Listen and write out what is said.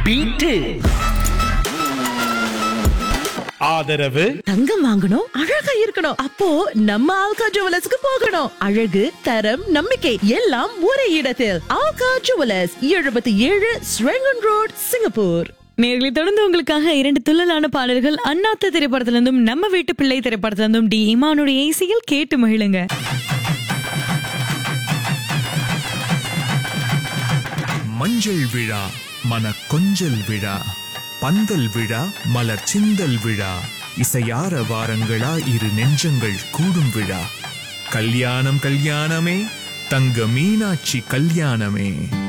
beat ஆதரவு தங்கம் வாங்கணும் அழகா இருக்கணும் அப்போ நம்ம ஆல்கா ஜுவலர்ஸ்க்கு போகணும் அழகு தரம் நம்பிக்கை எல்லாம் ஒரே இடத்தில் ஆல்கா ஜுவலர்ஸ் எழுபத்தி ஏழு ஸ்ரெங்கன் ரோட் சிங்கப்பூர் நேர்களை தொடர்ந்து உங்களுக்காக இரண்டு துள்ளலான பாடல்கள் அண்ணாத்த திரைப்படத்திலிருந்தும் நம்ம வீட்டு பிள்ளை திரைப்படத்திலிருந்தும் டி இமானுடைய இசையில் கேட்டு மகிழுங்க மஞ்சள் விழா மன கொஞ்சல் விழா பந்தல் விழா மலர் சிந்தல் விழா இசையார வாரங்களா இரு நெஞ்சங்கள் கூடும் விழா கல்யாணம் கல்யாணமே தங்க மீனாட்சி கல்யாணமே